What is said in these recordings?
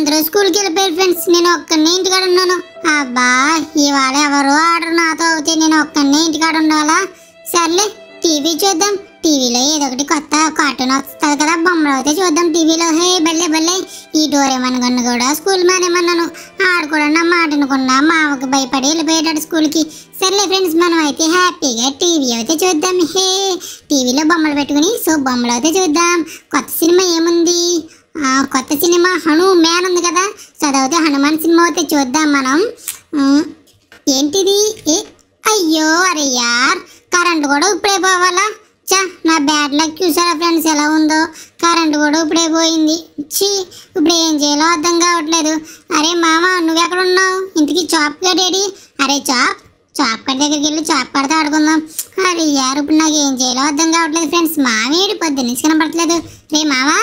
అందరూ స్కూల్కి వెళ్ళిపోయారు ఫ్రెండ్స్ నేను ఒక్కనే ఇంటికాడ ఉన్నాను అబ్బా ఇవాళ ఎవరు ఆడరు నాతో అవుతే నేను ఒక్కనే ఇంటికాడ ఉండాలా సర్లే టీవీ చూద్దాం టీవీలో ఏదో ఒకటి కొత్త కార్టూన్ వస్తుంది కదా బొమ్మలు అయితే చూద్దాం టీవీలో హే బల్లే బల్లే ఈ డోరేమన్ గన్ను కూడా స్కూల్ మానేమన్నాను ఆడు కూడా నా మాట వినకుండా మామకి భయపడి వెళ్ళిపోయాడు స్కూల్కి సర్లే ఫ్రెండ్స్ మనం అయితే హ్యాపీగా టీవీ అయితే చూద్దాం హే టీవీలో బొమ్మలు పెట్టుకుని సో బొమ్మలు అయితే చూద్దాం కొత్త సినిమా ఏముంది ఆ, కొత్త సినిమా హనుమాన్ ఉంది కదా చదివితే హనుమాన్ సినిమా అయితే చూద్దాం మనం ఉమ్, ఏంటిది ఏ అయ్యో అరే యార్ కరెంట్ కూడా ఇప్పుడే పోవాలా చా నా బ్యాడ్ లక్ చూసారా ఫ్రెండ్స్ ఎలా ఉందో కరెంట్ కూడా ఇప్పుడే పోయింది ఛీ ఇప్పుడు ఏం చేయాలో అర్థం కావట్లేదు అరే మామ నువ్వెక్కడ ఉన్నావు ఇంటికి చాప్ కడేడి అరే చాప్ చాప్ కట్ దగ్గరికి వెళ్ళి చాప్ కడితే ఆడుకుందాం అరే యార్ ఇప్పుడు నాకు ఏం చేయాలో అర్థం కావట్లేదు ఫ్రెండ్స్ మామేడి పొద్దున్న నుంచి కనపడట్లేదు రే మావా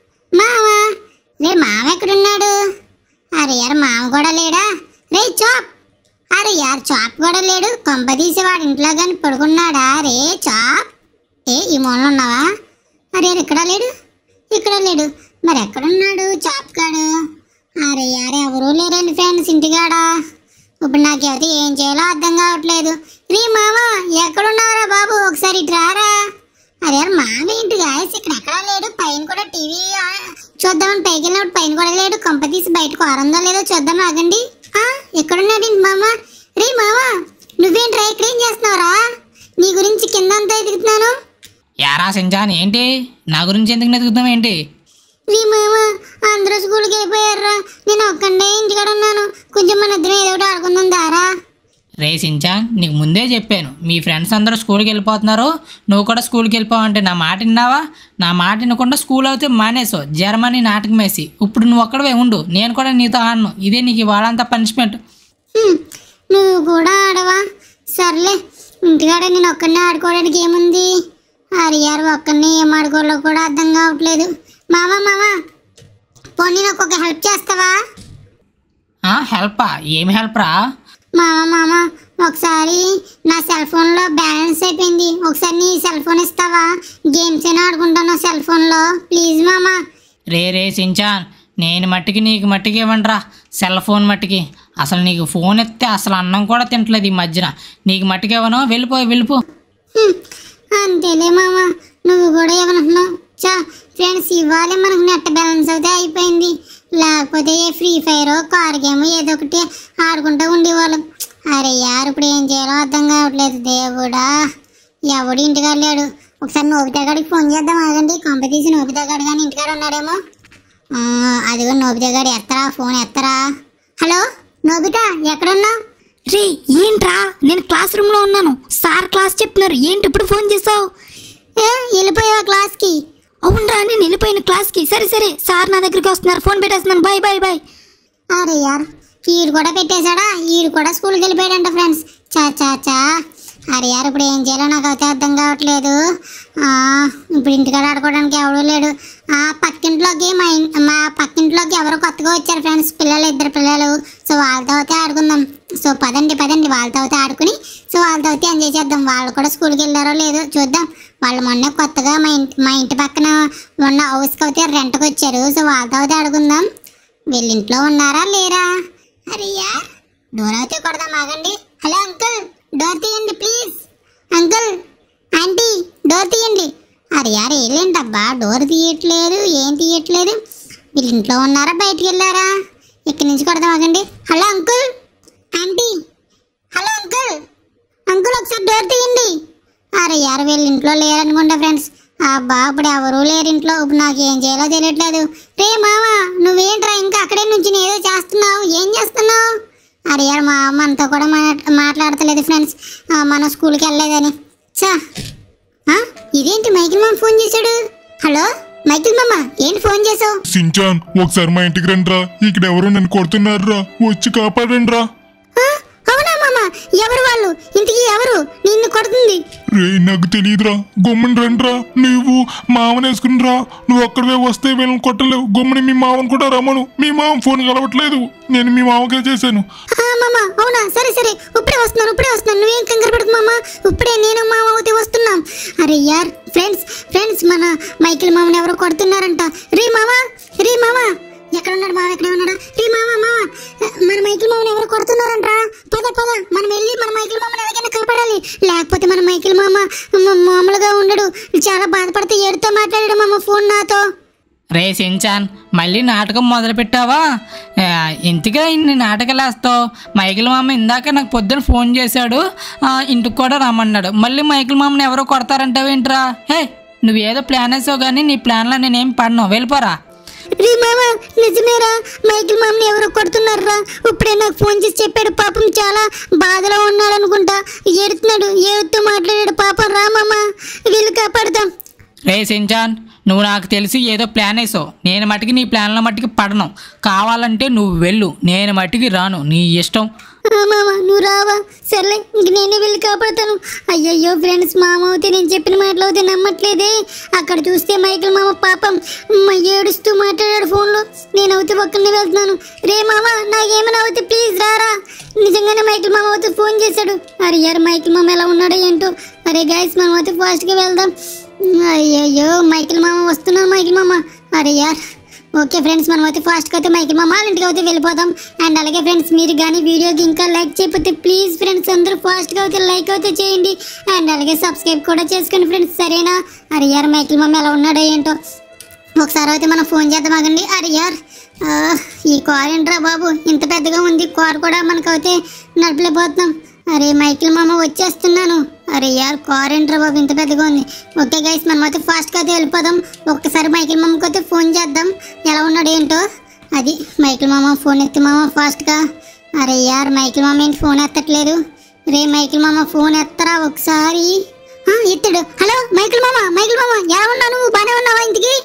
మావా రే మామ ఎక్కడున్నాడు అరే యార్ మామ కూడా లేడా రే చాప్ అరే యార్ చాప్ కూడా లేడు కొంప తీసి వాడి ఇంట్లో కానీ పడుకున్నాడా రే చాప్ ఏ ఈ మూలలో ఉన్నావా అరే ఇక్కడ లేడు ఇక్కడ లేడు మరి ఎక్కడున్నాడు చాప్ కాడు అరే యార్ ఎవరూ లేరండి ఫ్రెండ్స్ ఇంటికాడ ఇప్పుడు నాకైతే ఏం చేయాలో అర్థం కావట్లేదు రీ మామ ఎక్కడున్నారా బాబు ఒకసారి ఇటు రారా అరే మామ ఏంటి గాయస్ ఇక్కడ ఎక్కడా లేడు పైన కూడా టీవీ చూద్దామని పైకి వెళ్ళినప్పుడు పైన కూడా లేడు కొంప తీసి బయటకు ఆరందో లేదో చూద్దాం ఆగండి ఆ, ఎక్కడున్నాడు మామ రే మామ నువ్వేంట్రా ఇక్కడ ఏం చేస్తున్నావురా నీ గురించి కింద అంతా ఎదుగుతున్నాను యారా సింజాన్ ఏంటి నా గురించి ఎందుకు నెతుకుతాం ఏంటి రీ మామ అందరూ స్కూల్కి వెళ్ళిపోయారా నేను ఒక్కడే ఇంటికాడ ఉన్నాను కొంచెం మన ఇద్దరం ఏదో ఒకటి ఆడుకుందాం దారా రే సించాన్ నీకు ముందే చెప్పాను మీ ఫ్రెండ్స్ అందరూ స్కూల్కి వెళ్ళిపోతున్నారు నువ్వు కూడా స్కూల్కి వెళ్ళిపోవంటే నా మాట విన్నావా నా మాట వినకుండా స్కూల్ అయితే మానేసావు జర్మనీ నాటకం వేసి ఇప్పుడు నువ్వు ఒక్కడవే ఉండు నేను కూడా నీతో ఆడను ఇదే నీకు ఇవాళంతా పనిష్మెంట్ హ్మ్, నువ్వు కూడా ఆడవా సర్లే ఇంటికాడ నేను ఒక్కడినే ఆడుకోవడానికి ఏముంది హరియారు ఒక్కడిని ఏం ఆడుకోవాలో కూడా అర్థం కావట్లేదు మామ మామ పోనీ నాకు ఒక హెల్ప్ చేస్తావా హెల్పా ఏం హెల్ప్ రా మామ మామ ఒకసారి నా సెల్ ఫోన్లో బ్యాలెన్స్ అయిపోయింది ఒకసారి నీ సెల్ ఫోన్ ఇస్తావా గేమ్స్ అయినా ఆడుకుంటాను సెల్ ఫోన్లో ప్లీజ్ మామ రే రే సించాన్ నేను మట్టికి నీకు మట్టికి ఇవ్వండిరా సెల్ ఫోన్ మట్టికి అసలు నీకు ఫోన్ ఎత్తే అసలు అన్నం కూడా తింటలేదు ఈ మధ్యన నీకు మట్టికి ఇవ్వను వెళ్ళిపో వెళ్ళిపో హ్మ్, అంతేలే మామ నువ్వు కూడా ఏమనుకున్నావు చా ఫ్రెండ్స్ ఇవ్వాలి మనకు నెట్ బ్యాలెన్స్ అయితే అయిపోయింది లేకపోతే a free fire car game ఏదో ఒకటి ఆడుకుంటూ ఉండేవాళ్ళం అరే యార్ ఇప్పుడు ఏం చేయాలో అర్థం కావట్లేదు దేవుడా ఎవడు ఇంటికి వెళ్ళాడు ఒకసారి నోబితా గాడికి ఫోన్ చేద్దాం ఆగండి కొంప తీసి నోబితా గాడు కానీ ఇంటికాడ ఉన్నాడేమో ఆ, అదిగో నోబితా గాడు ఎత్తరా ఫోన్ ఎత్తరా హలో నోబితా ఎక్కడున్నావు రే ఏంట్రా నేను క్లాస్ రూమ్ లో ఉన్నాను సార్ క్లాస్ చెప్తున్నారు ఏంటి ఇప్పుడు ఫోన్ చేసావు ఏ వెళ్ళిపోయావా క్లాస్కి అవునరా నేను వెళ్ళిపోయిన క్లాస్ కి సరే సరే సార్ నా దగ్గరికి వస్తున్నారు ఫోన్ పెట్టేస్తున్నాను బాయ్ బాయ్ బాయ్ అరే యార్ ఈడు కూడా పెట్టేశాడా ఈడు కూడా స్కూల్కి వెళ్ళిపోయాడంట ఫ్రెండ్స్ చా చా చా అరే యార్ ఇప్పుడు ఏం చేయాలో నాకు అయితే అర్థం కావట్లేదు ఆ, ఇప్పుడు ఇంటికాడ ఆడుకోవడానికి ఎవడూ లేడు ఆ పక్కింట్లోకి మా ఇన్- మా పక్కింట్లోకి ఎవరో కొత్తగా వచ్చారు ఫ్రెండ్స్ పిల్లలు ఇద్దరు పిల్లలు సో వాళ్ళతో అయితే ఆడుకుందాం సో పదండి పదండి వాళ్ళతో అయితే ఆడుకుని సో వాళ్ళతో అయితే ఎంజాయ్ చేద్దాం వాళ్ళు కూడా స్కూల్కి వెళ్ళారో లేదో చూద్దాం వాళ్ళు మొన్న కొత్తగా మా ఇంటి మా ఇంటి పక్కన ఉన్న హౌస్కి అయితే రెంట్కి వచ్చారు సో వాళ్ళతో అయితే ఆడుకుందాం వీళ్ళ ఇంట్లో ఉన్నారా లేరా అరే యార్ డోర్ అయితే కొడదాం ఆగండి హలో అంకుల్ డోర్ తీయండి ప్లీజ్ అంకుల్ ఆంటీ డోర్ తీయండి అరే యార్ ఏంటబ్బా డోర్ తీయట్లేదు ఏం తీయట్లేదు వీళ్ళ ఇంట్లో ఉన్నారా బయటికి వెళ్ళారా ఇక్కడి నుంచి కొడదాం ఆగండి hello uncle aunty hello uncle uncle ఒకసారి డోర్ తీయండి అరే యార్ వీళ్ళ ఇంట్లో లేరనుకుంటా ఫ్రెండ్స్ అబ్బా ఇప్పుడు ఎవరూ లేరు ఇంట్లో ఇప్పుడు నాకు ఏం చేయాలో తెలియట్లేదు రే మామ నువ్వేంట్రా ఇంకా అక్కడే నుంచి ఏదో చేస్తున్నావు ఏం చేస్తున్నావు అరే యార్ మా అమ్మ అంతా కూడా మాట్- మాట్లాడతలేదు ఫ్రెండ్స్ మనం స్కూల్కి వెళ్ళలేదని చా ఆ, ఇదేంటి మైకిల్ మామ ఫోన్ చేశాడు హలో మైకిల్ మామ ఏంటి ఫోన్ చేసావు సించాన్ ఒకసారి మా ఇంటికి రండిరా ఇక్కడ ఎవరో నన్ను కొడుతున్నారురా వచ్చి కాపాడండి రా ఆ, అవునా మామ ఎవరు వాళ్ళు ఇంటికి ఎవరు నిన్ను కొడుతుంది రే నాకు తెలియదురా గమ్ముని రండిరా నువ్వు మామని వేసుకునిరా నువ్వు ఒక్కడివే వస్తే వీళ్ళని కొట్టలేవు గమ్ముని మీ మామని కూడా రమ్మను మీ మామ ఫోన్ కలవట్లేదు నేను మీ మామకే చేశాను ఆ, మామ అవునా సరే సరే ఇప్పుడే వస్తున్నాను ఇప్పుడే వస్తున్నాను నువ్వేం కంగారు పడకు మామ ఇప్పుడే నేను మామ అవుతే వస్తున్నాం అరే యార్ ఫ్రెండ్స్ ఫ్రెండ్స్ మన మైకిల్ మామని ఎవరో కొడుతున్నారంట రే మామ రే మామ ఎక్కడ ఉన్నాడు మామ ఎక్కడ ఉన్నాడు రే మామ మామ మన మైకిల్ మామని ఎవరు కొడుతున్నారంట్రా పద పద మనం వెళ్ళి మన మైకిల్ మామని ఎలాగైనా కాపాడాలి లేకపోతే మన మైకిల్ మామ మ- మామూలుగా ఉండడు చాలా బాధపడితే ఏడుతో మాట్లాడాడు మామ ఫోన్ నాతో రే సించాన్ మళ్ళీ నాటకం మొదలు పెట్టావా ఆ, ఇంతగా ఇన్ని నాటకాలు వేస్తావు మైకిల్ మామ ఇందాక నాకు పొద్దున ఫోన్ చేశాడు ఆ, ఇంటికి కూడా రమ్మన్నాడు మళ్ళీ మైకిల్ మామని ఎవరో కొడతారంటావేంట్రా హే నువ్వేదో ప్లాన్ వేసావు కానీ నీ ప్లాన్లో నేనేం పడినావు వెళ్ళిపోరా రే మామ నిజమేరా మైకిల్ మామని ఎవరో కొడుతున్నారా ఇప్పుడే నాకు ఫోన్ చేసి చెప్పాడు పాపం చాలా బాధలో ఉన్నాడు అనుకుంటా ఏడుతున్నాడు ఏడుతూ మాట్లాడాడు పాపం రా మామ వీళ్ళు కాపాడుతాం రే సించాన్ నువ్వు నాకు తెలిసి ఏదో ప్లాన్ వేసావు నేను మట్టుకి నీ ప్లాన్ల మట్టుకి పడను కావాలంటే నువ్వు వెళ్ళు నేను మట్టుకి రాను నీ ఇష్టం ఆ మామ నువ్వు రావా సర్లే ఇంక నేనే వెళ్ళి కాపాడుతాను అయ్యయ్యో ఫ్రెండ్స్ మామ అవుతే నేను చెప్పిన మాటలు అవుతే నమ్మట్లేదే అక్కడ చూస్తే మైకిల్ మామ పాపం మ, ఏడుస్తూ మాట్లాడాడు ఫోన్లో నేను అవుతే ఒక్కరిని వెళ్తున్నాను రే మామ నాకేమైనా అవుతే ప్లీజ్ రారా నిజంగానే మైకిల్ మామ అవుతే ఫోన్ చేశాడు అరే యార్ మైకిల్ మామ ఎలా ఉన్నాడో ఏంటో అరే గాయస్ మనం అయితే ఫాస్ట్గా వెళ్దాం అయ్యయ్యో మైకిల్ మామ వస్తున్నాను మైకిల్ మామ అరే యార్ ఓకే ఫ్రెండ్స్ మనం అయితే ఫాస్ట్గా అయితే మైకిల్ మామ వాళ్ళ ఇంటికి అయితే వెళ్ళిపోదాం అండ్ అలాగే ఫ్రెండ్స్ మీరు కానీ వీడియోకి ఇంకా లైక్ చేయకపోతే ప్లీజ్ ఫ్రెండ్స్ అందరూ ఫాస్ట్గా అయితే లైక్ అయితే చేయండి అండ్ అలాగే సబ్స్క్రైబ్ కూడా చేసుకోండి ఫ్రెండ్స్ సరేనా అరే యార్ మైకిల్ మామ ఎలా ఉన్నాడో ఏంటో ఒకసారి అయితే మనం ఫోన్ చేద్దాం ఆగండి అరే యార్ ఆ, ఈ కార్ ఏంట్రా బాబు ఇంత పెద్దగా ఉంది కార్ కూడా మనకైతే నడపలేకపోతున్నాం అరే మైకిల్ మామ వచ్చేస్తున్నాను అరే యార్ కార్ ఏంట్రా బాబు ఇంత పెద్దగా ఉంది ఓకే గైస్ మనం అయితే ఫాస్ట్గా అయితే వెళ్ళిపోదాం ఒక్కసారి మైకిల్ మామకి అయితే ఫోన్ చేద్దాం ఎలా ఉన్నాడు ఏంటో అది మైకిల్ మామ ఫోన్ ఎత్తి మామ ఫాస్ట్గా అరే యార్ మైకిల్ మామ ఏంటి ఫోన్ ఎత్తట్లేదు రే మైకిల్ మామ ఫోన్ ఎత్తరా ఒకసారి ఆ, ఎత్తాడు హలో మైకిల్ మామ మైకిల్ మామ ఎలా ఉన్నావు నువ్వు బాగానే ఉన్నావా ఇంటికి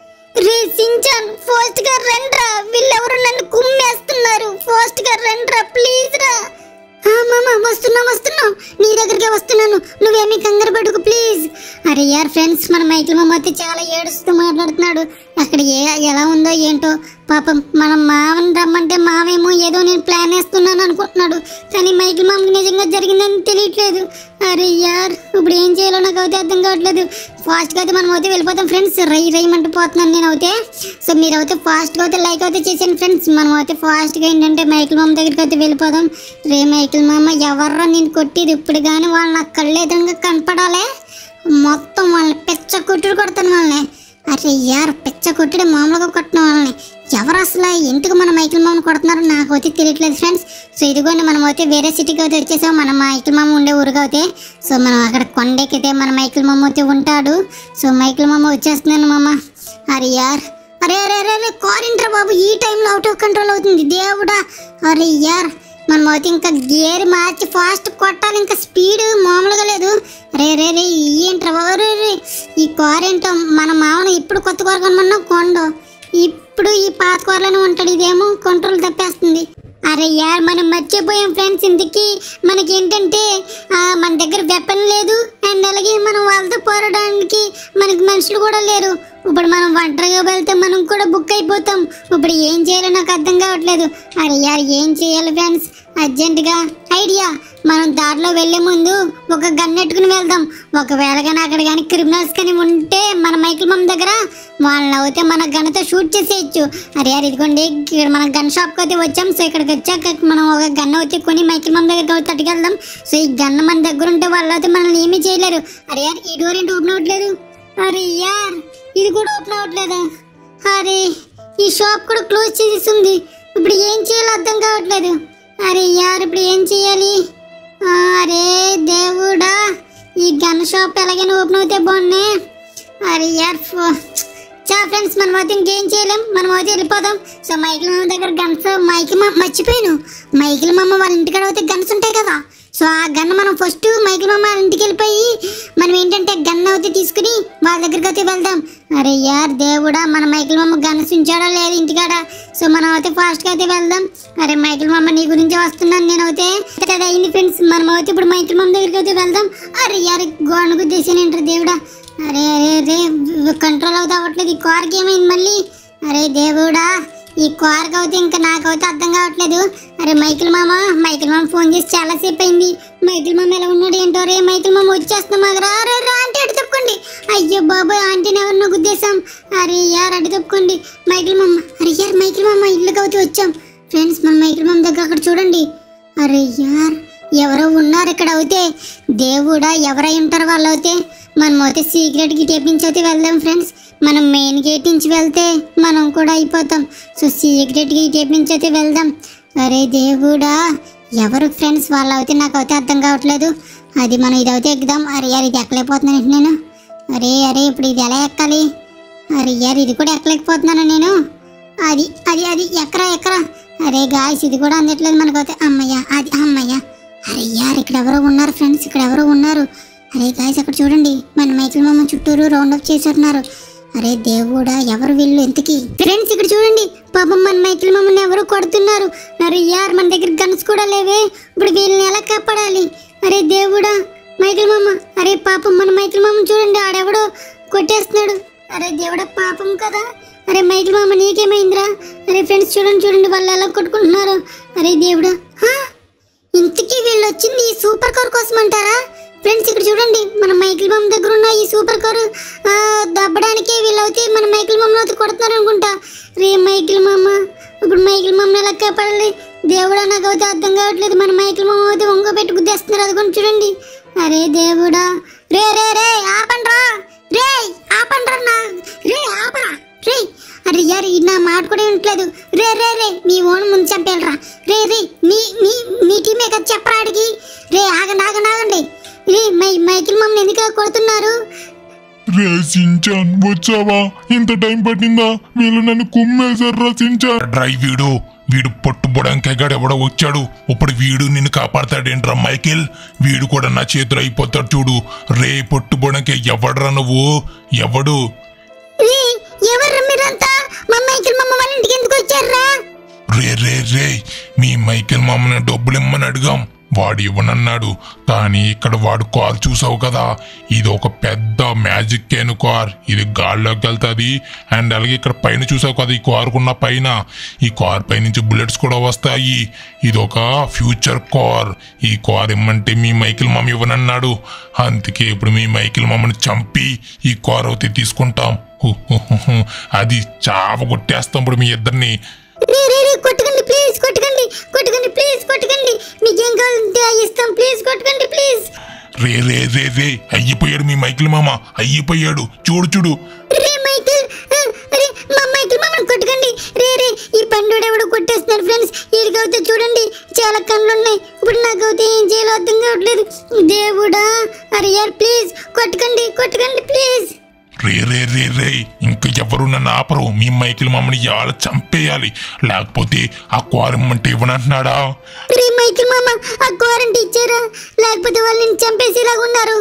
రే సించాన్ ఫాస్ట్ గా రండ్రా వీళ్ళెవరు నన్ను కుమ్మేస్తున్నారు ఫాస్ట్ గా రండ్రా ప్లీజ్ రా ఆ, మామ వస్తున్నాం వస్తున్నాం నీ దగ్గరికి వస్తున్నాను నువ్వేమీ కంగారు పడుకు ప్లీజ్ అరే యార్ ఫ్రెండ్స్ మన మైకిల్ మామ అయితే చాలా ఏడుస్తూ మాట్లాడుతున్నాడు అక్కడ ఏ ఎలా ఉందో ఏంటో పాపం మన మామని రమ్మంటే మావేమో ఏదో నేను ప్లాన్ వేస్తున్నాను అనుకుంటున్నాడు కానీ మైకిల్ మామకి నిజంగా జరిగిందని తెలియట్లేదు అరే యార్ ఇప్పుడు ఏం చేయాలో నాకు అయితే అర్థం కావట్లేదు ఫాస్ట్గా అయితే మనం అయితే వెళ్ళిపోతాం ఫ్రెండ్స్ రై రైమంటూ పోతున్నాను నేను అయితే సో మీరు అయితే ఫాస్ట్గా అయితే లైక్ అయితే చేసాను ఫ్రెండ్స్ మనం అయితే ఫాస్ట్గా ఏంటంటే మైకిల్ మామ దగ్గరికి అయితే వెళ్ళిపోదాం రే మైకిల్ మామ ఎవర్రా నేను కొట్టేది ఇప్పుడు కానీ వాళ్ళు నాకు కళ్ళు ఎదురుగా కనపడాలి మొత్తం వాళ్ళని పెచ్చ కొట్టుడు కొడతాను వాళ్ళని అరే యార్ పెచ్చ కొట్టుడు మామూలుగా కొట్టిన వాళ్ళని ఎవరు అసలు ఎందుకు మన మైకిల్ మామని కొడుతున్నారో నాకు అయితే తెలియట్లేదు ఫ్రెండ్స్ సో ఇదిగోండి మనం అయితే వేరే సిటీకి అయితే వచ్చేసాం మన మైకిల్ మామ ఉండే ఊరుగా అయితే సో మనం అక్కడ కొండెక్కితే మన మైకిల్ మామ అయితే ఉంటాడు సో మైకిల్ మామ వచ్చేస్తున్నాను మామ అరే యార్ అరే అరే అరే అరే కారింట్రా బాబు ఈ టైంలో అవుట్ ఆఫ్ కంట్రోల్ అవుతుంది దేవుడా అరే యార్ మనం అయితే ఇంకా గేర్ మార్చి ఫాస్ట్ కొట్టాలి ఇంకా స్పీడ్ మామూలుగా లేదు రే రే రే ఏంట్రా బాబు రే రే ఈ కార్ ఏంటో మన మామను ఇప్పుడు కొత్త కార్ కొనమన్నా కొండు ఇప్పుడు ఈ పాత కార్లోనే ఉంటాడు ఇదేమో కంట్రోల్ తప్పేస్తుంది అరే యార్ మనం మర్చిపోయాం ఫ్రెండ్స్ ఇందుకి మనకి ఏంటంటే ఆ, మన దగ్గర వెపన్ లేదు అండ్ అలాగే మనం వాళ్ళతో పోరాడడానికి మనకి మనుషులు కూడా లేరు ఇప్పుడు మనం ఒంటరిగా వెళ్తే మనం కూడా బుక్ అయిపోతాం ఇప్పుడు ఏం చేయాలో నాకు అర్థం కావట్లేదు అరే యార్ ఏం చేయాలి ఫ్రెండ్స్ అర్జెంటుగా ఐడియా మనం దారిలో వెళ్ళే ముందు ఒక గన్ ఎట్టుకుని వెళ్దాం ఒకవేళ కానీ అక్కడ కానీ క్రిమినల్స్ కానీ ఉంటే మన మైకిల్ మమ్ దగ్గర వాళ్ళని అయితే మన గన్తో షూట్ చేసేయచ్చు అరే యార్ ఇదిగోండి ఇక్కడ మనం గన్ షాప్కి అయితే వచ్చాం సో ఇక్కడికి వచ్చాక మనం ఒక గన్ అయితే కొని మైకిల్ మమ్ దగ్గరికి అయితే తట్టుకెళ్దాం సో ఈ గన్ మన దగ్గర ఉంటే వాళ్ళు అయితే మనల్ని ఏమీ చేయలేరు అరే యార్ ఈ డోర్ ఏంటి ఓపెన్ అవ్వట్లేదు అరే యార్ ఇది కూడా ఓపెన్ అవ్వట్లేదా అరే ఈ షాప్ కూడా క్లోజ్ చేసేస్తుంది ఇప్పుడు ఏం చేయాలో అర్థం కావట్లేదు అరే యార్ ఇప్పుడు ఏం చేయాలి ఆ, అరే దేవుడా ఈ గన్ షాప్ ఎలాగైనా ఓపెన్ అవుతే బాగున్నాయి అరే యార్ ఫో- చా ఫ్రెండ్స్ మనం అయితే ఇంకేం చేయలేం మనం అయితే వెళ్ళిపోదాం సో మైకిల్ మామ దగ్గర గన్స్ మైకిల్ మామ మర్చిపోయాను మైకిల్ మామ వాళ్ళ ఇంటికాడ అయితే గన్స్ ఉంటాయి కదా సో ఆ గన్ మనం ఫస్ట్ మైకిల్ మామ వాళ్ళ ఇంటికి వెళ్ళిపోయి మనం ఏంటంటే గన్ అయితే తీసుకుని వాళ్ళ దగ్గరికి అయితే వెళ్దాం అరే యార్ దేవుడా మన మైకిల్ మామ గన్స్ ఉంచాడా లేదు ఇంటికాడ సో మనం అయితే ఫాస్ట్గా అయితే వెళ్దాం అరే మైకిల్ మామ నీ గురించి వస్తున్నాను నేను అయితే అది అయింది ఫ్రెండ్స్ మనం అయితే ఇప్పుడు మైకిల్ మామ దగ్గరికి అయితే వెళ్దాం అరే యార్ గోడ గుద్దేసానంటారు దేవుడా అరే అరే అరే కంట్రోల్ అవుతా అవ్వట్లేదు ఈ కార్కి ఏమైంది మళ్ళీ అరే దేవుడా ఈ కూరకు అయితే ఇంకా నాకైతే అర్థం కావట్లేదు అరే మైకిల్ మామ మైకిల్ మామ ఫోన్ చేసి చాలా సేపు అయింది మైకిల్ మామ ఎలా ఉన్నాడు ఏంటో రే మైకిల్ మామ వచ్చేస్తున్నా మాకు రా రా, రా అంటే అటు తప్పుకోండి అయ్యో బాబాయ్ ఆంటీని ఎవరినో గుద్దేశాం అరే యార్ అటు తప్పుకోండి మైకిల్ మామ అరే యార్ మైకిల్ మామ ఇల్లుకి అయితే వచ్చాం ఫ్రెండ్స్ మన మైకిల్ మామ దగ్గర అక్కడ చూడండి అరే యార్ ఎవరో ఉన్నారు ఇక్కడ అయితే దేవుడా ఎవరై ఉంటారు వాళ్ళు అయితే మనం అయితే సీక్రెట్ కి టేపించి అయితే వెళ్దాం ఫ్రెండ్స్ మనం మెయిన్ గేట్ నుంచి వెళ్తే మనం కూడా అయిపోతాం సో సీక్రెట్ కి టేపించి అయితే వెళ్దాం అరే దేవుడా ఎవరు ఫ్రెండ్స్ వాళ్ళు అయితే నాకు అయితే అర్థం కావట్లేదు అది మనం ఇది అయితే ఎక్కుదాం అరే యార్ ఇది ఎక్కలేకపోతున్నాను నేను అరే అరే ఇప్పుడు ఇది ఎలా ఎక్కాలి అరే యార్ ఇది కూడా ఎక్కలేకపోతున్నాను నేను అది అది అది ఎక్కరా ఎక్కరా అరే గాయస్ ఇది కూడా అందట్లేదు మనకైతే అమ్మయ్య అది అమ్మయ్య అరే యార్ ఇక్కడ ఎవరో ఉన్నారు ఫ్రెండ్స్ ఇక్కడ ఎవరో ఉన్నారు అరే గాయస్ అక్కడ చూడండి మన మైకిల్ మామ చుట్టూరు రౌండ్ అప్ చేస్తున్నారు అరే దేవుడా ఎవరు వీళ్ళు ఎంతకి ఫ్రెండ్స్ ఇక్కడ చూడండి పాపం మన మైకిల్ మామని ఎవరు కొడుతున్నారు అరే యార్ మన దగ్గర గన్స్ కూడా లేవే ఇప్పుడు వీళ్ళని ఎలా కాపాడాలి అరే దేవుడా మైకిల్ మామ అరే పాపం మన మైకిల్ మామ చూడండి ఆడెవడో కొట్టేస్తున్నాడు అరే దేవుడా పాపం కదా అరే మైకిల్ మామ నీకేమైందిరా అరే ఫ్రెండ్స్ చూడండి చూడండి వాళ్ళు ఎలా కొట్టుకుంటున్నారు అరే దేవుడా హా? ఇంతకీ వీళ్ళు వచ్చింది ఈ సూపర్ కార్ కోసం అంటారా ఫ్రెండ్స్ ఇక్కడ చూడండి మన మైకిల్ మామ దగ్గర ఉన్న ఈ సూపర్ కారు ఆ, దబ్బడానికి వీళ్ళు అయితే మన మైకిల్ మామను అయితే కొడుతున్నారు అనుకుంటా రే మైకిల్ మామ ఇప్పుడు మైకిల్ మామని ఎలా కాపాడాలి దేవుడా నాకు అయితే అర్థం కావట్లేదు మన మైకిల్ మామ అయితే ఒంగో పెట్టి గుద్దేస్తున్నారు అది కూడా చూడండి అరే దేవుడా రే రే రే ఆపండ్రా రే ఆపండ్రా నా రే ఆపరా రే అరే యార్ ఈ నా మాట కూడా వినట్లేదు రే రే రే మీ ఓన్ ముందు చంపేయాలరా రే రే మీ మీ మీ టీమే కదా చెప్పరా అడిగి రే ఆగండి ఆగండి ఆగండి రే మై మైకిల్ మమ్మల్ని ఎందుకు కొడుతున్నారు రే సించాన్ వచ్చావా ఇంత టైం పట్టిందా వీళ్ళు నన్ను కుమ్మేశారు సించాన్ డ్రై వీడు వీడు పట్టుబోడానికి ఎగాడు ఎవడో వచ్చాడు ఇప్పుడు వీడు నిన్ను కాపాడతాడేంట్రా మైకేల్ వీడు కూడా నా చేతులు అయిపోతాడు చూడు రే పట్టుబోడానికి ఎవడరా నువ్వు ఎవడు రే ఎవరు మీరంతా మా మైకిల్ మమ్మ వాళ్ళ ఇంటికి ఎందుకు వచ్చారా రే రే రే మీ మైకేల్ మామని డబ్బులు ఇమ్మని అడిగాం వాడు ఇవ్వనన్నాడు కానీ ఇక్కడ వాడు కార్ చూసావు కదా ఇది ఒక పెద్ద మ్యాజిక్ కేను కార్ ఇది గాల్లోకి వెళ్తుంది అండ్ అలాగే ఇక్కడ పైన చూసావు కదా ఈ కారుకున్న పైన ఈ కార్ పై నుంచి బుల్లెట్స్ కూడా వస్తాయి ఇది ఒక ఫ్యూచర్ కార్ ఈ కార్ ఇమ్మంటే మీ మైకిల్ మామ ఇవ్వనన్నాడు అందుకే ఇప్పుడు మీ మైకిల్ మామని చంపి ఈ కార్ అయితే తీసుకుంటాం హు, హు, హు, హు. అది చావ కొట్టేస్తాం ఇప్పుడు మీ ఇద్దరిని రే రే రే కొట్టకండి ప్లీజ్ కొట్టకండి కొట్టకండి ప్లీజ్ కొట్టకండి మీకేం కావాలంటే అది ఇస్తాం ప్లీజ్ కొట్టకండి please ray ray ray ray అయ్యిపోయాడు me Michael మామ అయ్యిపోయాడు చూడు చూడు రే మైకిల్ ఆ, అరే మా మైకిల్ మమ్మల్ని కొట్టకండి రే రే ఈ పండుగ ఎవడో కొట్టేస్తున్నారు ఫ్రెండ్స్ వీడికైతే చూడండి చాలా కళ్ళు ఉన్నాయి ఇప్పుడు నాకైతే ఏం చేయాలో అర్థం కావట్లేదు దేవుడా అరే యార్ ప్లీజ్ కొట్టకండి కొట్టకండి ప్లీజ్ రే రే రే రే ఇంకా ఎవరు నన్ను ఆపరు మీ మైకిల్ మామని ఇవాళ చంపేయాలి లేకపోతే ఆ కోరమ్మంటే ఇవ్వనంటున్నాడా రే మైకిల్ మామ ఆ క్వారంటీ ఇచ్చారా లేకపోతే వాళ్ళని చంపేసేలాగా ఉన్నారు